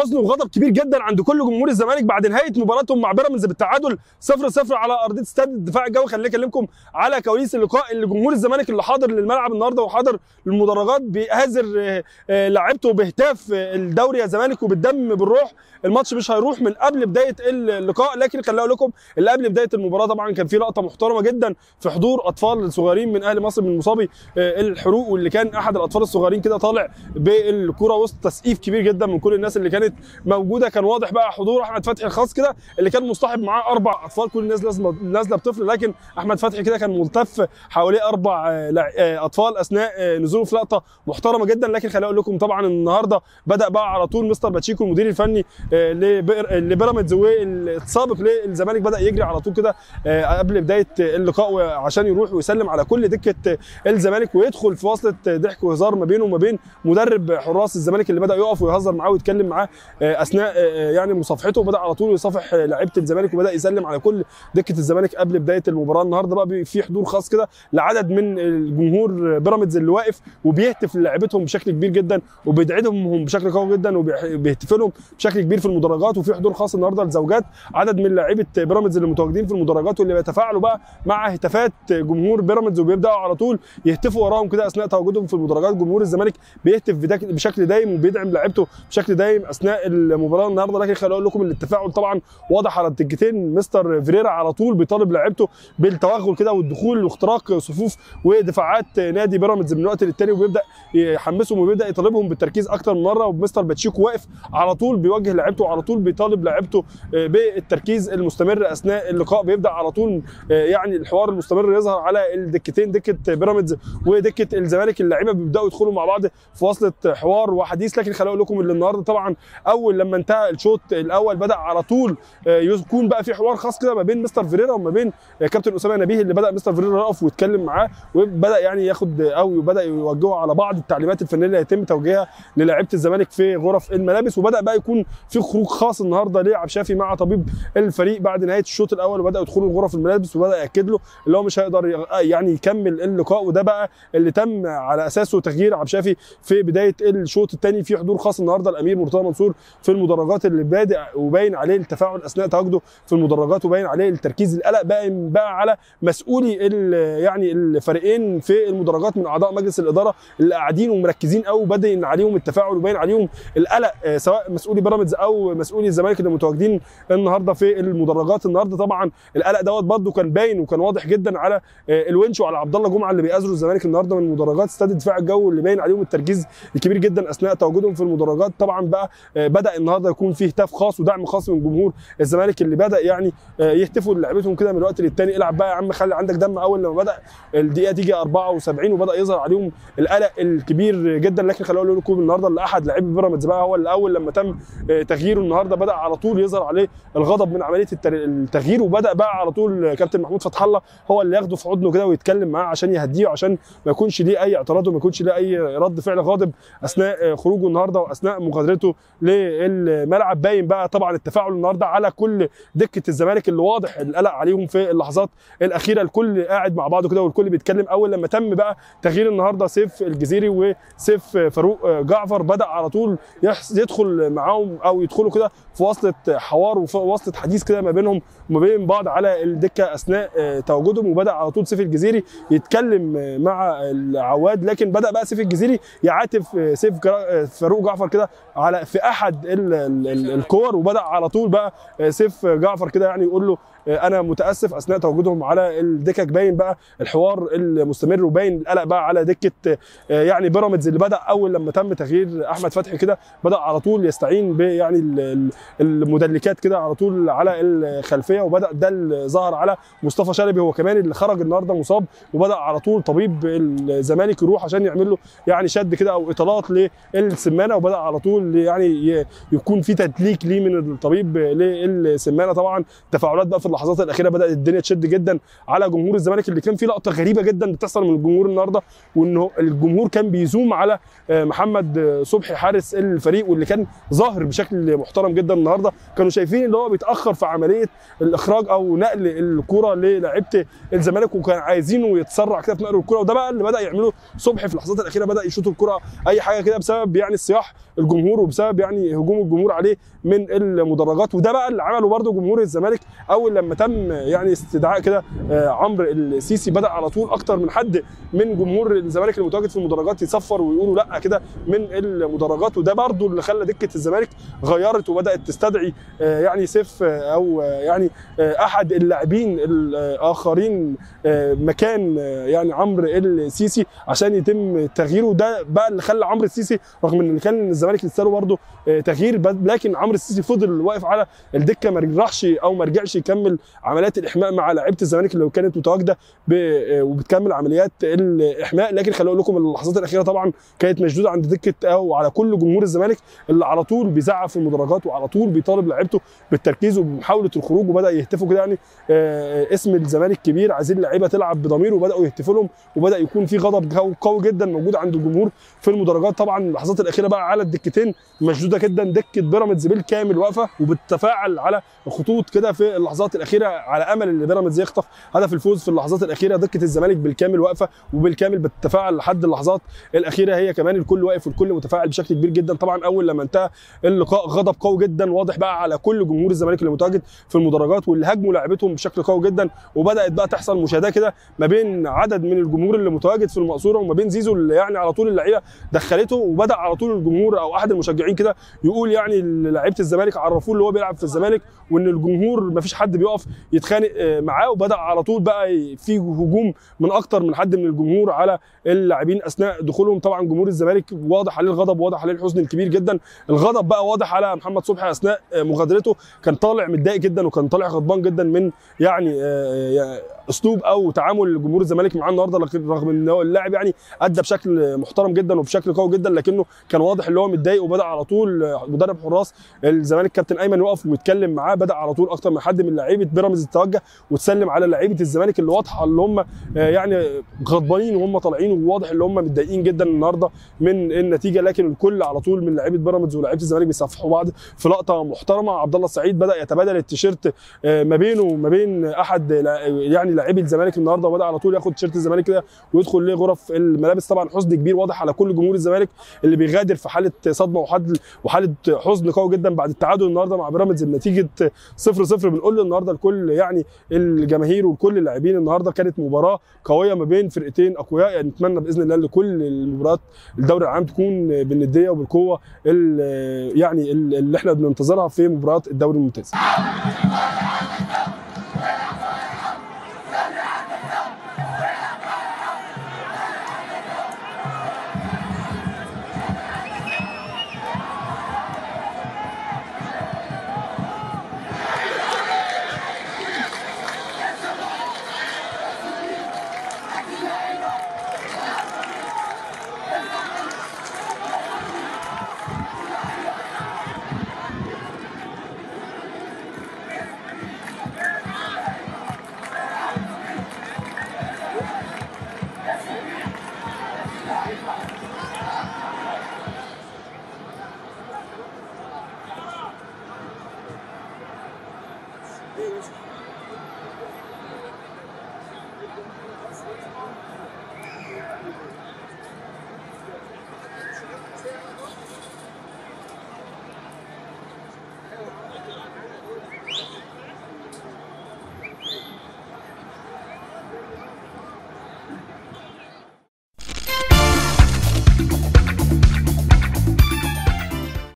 حزن وغضب كبير جدا عند كل جمهور الزمالك بعد نهايه مباراتهم مع بيراميدز بالتعادل 0 0 على ارضيه استاد الدفاع الجوي خليني اكلمكم على كواليس اللقاء اللي جمهور الزمالك اللي حاضر للملعب النهارده وحاضر للمدرجات بيهازر آه، آه، لعيبته بهتاف آه، الدوري يا زمالك وبالدم بالروح الماتش مش هيروح من قبل بدايه اللقاء لكن خليني اقول لكم اللي قبل بدايه المباراه طبعا كان في لقطه محترمه جدا في حضور اطفال صغيرين من اهل مصر من مصابي آه، الحروق واللي كان احد الاطفال الصغيرين كده طالع بالكره وسط تسقيف كبير جدا من كل الناس اللي كانت موجوده كان واضح بقى حضور احمد فتحي الخاص كده اللي كان مصطحب معاه اربع اطفال كل الناس لازمه نازله بطفل لكن احمد فتحي كده كان ملتف حواليه اربع آه، لع- آه، اطفال اثناء آه، نزوله في لقطه محترمه جدا لكن خليني اقول لكم طبعا النهارده بدا بقى على طول مستر باتشيكو المدير الفني آه، لبير- لبيراميدز والسابق للزمالك بدا يجري على طول كده آه، قبل بدايه اللقاء عشان يروح ويسلم على كل دكه الزمالك ويدخل في وصله ضحك وهزار ما بينه وما بين مدرب حراس الزمالك اللي بدا يقف ويهزر معاه ويتكلم معاه آه، اثناء آه، يعني مصافحته وبدا على طول يصافح آه، لعيبه الزمالك وبدا يسلم على كل دكه الزمالك قبل بدايه المباراه النهارده بقى بي- في حضور خاص كده لعدد من الجمهور بيراميدز اللي واقف وبيهتف للاعيبتهم بشكل كبير جدا وبيدعمهم بشكل قوي جدا وبيهتف لهم بشكل كبير في المدرجات وفي حضور خاص النهارده لزوجات عدد من لاعيبه بيراميدز اللي متواجدين في المدرجات واللي بيتفاعلوا بقى مع هتافات جمهور بيراميدز وبيبداوا على طول يهتفوا وراهم كده اثناء تواجدهم في المدرجات جمهور الزمالك بيهتف بدك- بشكل دايم وبيدعم لعيبته بشكل دايم اثناء المباراه النهارده لكن خليني اقول لكم ان التفاعل طبعا واضح على الدقيقتين مستر فيريرا على طول بيطالب لعيبته بالتوغل كده والدخول واختراق صفوف ودفاعات نادي بيراميدز من وقت للتاني وبيبدا يحمسهم وبيبدا يطالبهم بالتركيز اكتر من مره ومستر باتشيكو واقف على طول بيوجه لعيبته وعلى طول بيطالب لعيبته آه، بالتركيز المستمر اثناء اللقاء بيبدا على طول آه، يعني الحوار المستمر يظهر على الدكتين دكه بيراميدز ودكه الزمالك اللعيبه بيبداوا يدخلوا مع بعض في وصله حوار وحديث لكن خليني اقول لكم ان النهارده طبعا اول لما انتهى الشوط الاول بدا على طول آه، يكون بقى في حوار خاص كده ما بين مستر فيريرا وما بين آه، كابتن اسامه نبيه اللي بدا مستر فيريرا يقف ويتكلم معاه وبدا يعني ياخد او بدا يوجهه على بعض التعليمات الفنيه اللي هيتم توجيهها للاعيبه الزمالك في غرف الملابس وبدا بقى يكون في خروج خاص النهارده لعب شافي مع طبيب الفريق بعد نهايه الشوط الاول وبدا يدخلوا غرف الملابس وبدا ياكد له اللي هو مش هيقدر ي- يعني يكمل اللقاء وده بقى اللي تم على اساسه تغيير عبد الشافي في بدايه الشوط الثاني في حضور خاص النهارده الامير مرتضى منصور في المدرجات اللي بادئ وباين عليه التفاعل اثناء تواجده في المدرجات وباين عليه التركيز القلق باين بقى على مسؤولي ال- يعني الفريقين في المدرجات من اعضاء مجلس الاداره اللي قاعدين ومركزين قوي وباين عليهم التفاعل وباين عليهم القلق آه، سواء مسؤولي بيراميدز او مسؤولي الزمالك اللي متواجدين النهارده في المدرجات النهارده طبعا القلق دوت برده كان باين وكان واضح جدا على آه، الونش وعلى عبد الله جمعه اللي بيأزروا الزمالك النهارده من مدرجات استاد الدفاع الجوي اللي باين عليهم التركيز الكبير جدا اثناء تواجدهم في المدرجات طبعا بقى آه، بدا النهارده يكون فيه هتاف خاص ودعم خاص من جمهور الزمالك اللي بدا يعني آه، يهتفوا لعيبتهم كده من وقت للتاني العب بقى يا عم خلي عندك دم اول لما بدا الدقيقه تيجي 74 وبدا يظهر عليهم القلق الكبير جدا لكن خليني اقول لكم النهارده اللي احد لاعبي بيراميدز بقى هو اللي اول لما تم آه، تغييره النهارده بدا على طول يظهر عليه الغضب من عمليه التر- التغيير وبدا بقى على طول كابتن محمود فتح الله هو اللي ياخده في حضنه كده ويتكلم معاه عشان يهديه وعشان ما يكونش ليه اي اعتراض وما يكونش ليه اي رد فعل غاضب اثناء آه، خروجه النهارده واثناء مغادرته للملعب باين بقى طبعا التفاعل النهارده على كل دكه الزمالك اللي واضح القلق عليهم في اللحظات الاخيره الكل قاعد مع بعضه كده والكل بيتكلم اول لما تم بقى تغيير النهارده سيف الجزيري وسيف فاروق جعفر بدا على طول يحس- يدخل معاهم او يدخلوا كده في وصله حوار وفي وصله حديث كده ما بينهم وما بين بعض على الدكه اثناء آه، تواجدهم وبدا على طول سيف الجزيري يتكلم آه، مع العواد لكن بدا بقى سيف الجزيري يعاتب آه، سيف جرا- آه، فاروق جعفر كده على في احد ال- ال- ال- الكور وبدا على طول بقى آه، سيف جعفر كده يعني يقول له آه، انا متاسف اثناء تواجدهم على الدكك باين بقى الحوار المستمر وباين القلق بقى على دكه آه، يعني بيراميدز اللي بدا اول لما تم تغيير احمد فتحي كده بدا على طول يستعين ب يعني ال- ال- المدلكات كده على طول على الخلفيه وبدا ده اللي ظهر على مصطفى شلبي هو كمان اللي خرج النهارده مصاب وبدا على طول طبيب الزمالك يروح عشان يعمل له يعني شد كده او اطالات للسمانه وبدا على طول يعني ي- يكون في تدليك ليه من الطبيب للسمانه طبعا تفاعلات بقى في اللحظات الاخيره بدات الدنيا تشد جدا على جمهور الزمالك اللي كان في لقطه غريبه جدا بتحصل من الجمهور النهارده وانه الجمهور كان بيزوم على آه، محمد آه، صبحي حارس الفريق واللي كان ظاهر بشكل محترم جدا النهارده كانوا شايفين ان هو بيتاخر في عمليه الاخراج او نقل الكره للاعيبه الزمالك وكان عايزينه يتسرع كده في نقل الكره وده بقى اللي بدا يعمله صبحي في اللحظات الاخيره بدا يشوط الكره اي حاجه كده بسبب يعني صياح الجمهور وبسبب يعني هجوم الجمهور عليه من المدرجات وده بقى اللي عمله برده جمهور الزمالك اول لما تم يعني استدعاء كده آه، عمرو السيسي بدا على طول اكتر من حد من جمهور الزمالك المتواجد في المدرجات يصفر ويقولوا لا كده من المدرجات وده برده اللي خلى دكه الزمالك غيرت وبدات تستدعي آه، يعني سيف آه، او آه، يعني آه، احد اللاعبين الاخرين آه، مكان آه، يعني عمرو السيسي عشان يتم تغييره ده بقى اللي خلى عمرو السيسي رغم ان كان الزمالك لسه له برده آه، تغيير بس- لكن عمرو السيسي فضل واقف على الدكه ما راحش او ما رجعش يكمل عمليات الاحماء مع لعيبه الزمالك اللي كانت متواجده ب- آه، وبتكمل عمليات الاحماء لكن خليني اقول لكم اللحظات الاخيره طبعا كانت مشدوده عند دكه او على كل جمهور الزمالك اللي على طول بيزعق في المدرجات وعلى طول بيطالب لعيبته بالتركيز وبمحاوله الخروج وبدا يهتفوا كده يعني آه، اسم الزمالك كبير عايزين اللعيبه تلعب بضمير وبداوا يهتفوا لهم وبدا يكون في غضب جو- قوي جدا موجود عند الجمهور في المدرجات طبعا اللحظات الاخيره بقى على الدكتين مشدوده جدا دكه بيراميدز بالكامل واقفه وبتتفاعل على خطوط كده في اللحظات الاخيره على امل ان بيراميدز يخطف هدف الفوز في اللحظات الاخيره دكه الزمالك بالكامل واقفه وبالكامل بتتفاعل لحد اللحظات الاخيره هي كمان الكل واقف والكل متفاعل بشكل كبير جدا طبعا اول لما انتهى اللقاء غضب قوي جدا واضح بقى على كل جمهور الزمالك اللي متواجد في المدرجات واللي هاجموا لاعبتهم بشكل قوي جدا وبدات بقى تحصل مشاهدات كده ما بين عدد من الجمهور اللي متواجد في المقصوره وما بين زيزو اللي يعني على طول اللعيبه دخلته وبدا على طول الجمهور او احد المشجعين كده يقول يعني لعيبه الزمالك عرفوه اللي هو بيلعب في الزمالك وان الجمهور ما فيش حد بيقف يتخانق آه، معاه وبدا على طول بقى في هجوم من اكتر من حد من الجمهور على اللاعبين اثناء دخولهم طبعا جمهور الزمالك واضح عليه الغضب واضح عليه الحزن الكبير جدا الغضب بقى واضح على محمد صبحي اثناء آه، مغادرته كان طالع متضايق جدا وكان طالع غضبان جدا من يعني آه، يعني اسلوب او تعامل جمهور الزمالك معاه النهارده لكن رغم ان هو اللاعب يعني ادى بشكل محترم جدا وبشكل قوي جدا لكنه كان واضح ان هو متضايق وبدا على طول آه، مدرب حراس الزمالك كابتن ايمن يقف ويتكلم معاه بدا على طول اكتر من حد من لعيبه بيراميدز تتوجه وتسلم على لعيبه الزمالك اللي واضحه اللي هم آه، يعني غضبانين وهم طالعين وواضح ان هم متضايقين جدا النهارده من النتيجه لكن الكل على طول من لعيبه بيراميدز ولاعيبه الزمالك بيصفحوا بعض في لقطه محترمه عبد الله السعيد بدا يتبادل التيشيرت آه، ما بينه وما بين احد لا- يعني لاعبي الزمالك النهارده وبدا على طول ياخد تيشيرت الزمالك كده ويدخل لغرف الملابس طبعا حزن كبير واضح على كل جمهور الزمالك اللي بيغادر في حاله صدمه وحد وحاله حزن قوي جدا بعد التعادل النهارده مع بيراميدز بنتيجه 0 0 بنقول له النهارده الكل يعني الجماهير وكل اللاعبين النهارده كانت مباراه قويه ما بين فرقتين اقوياء يعني نتمنى باذن الله لكل المباريات الدوري العام تكون بالنديه وبالقوه ال- يعني ال- اللي احنا بننتظرها في مباريات الدوري الممتاز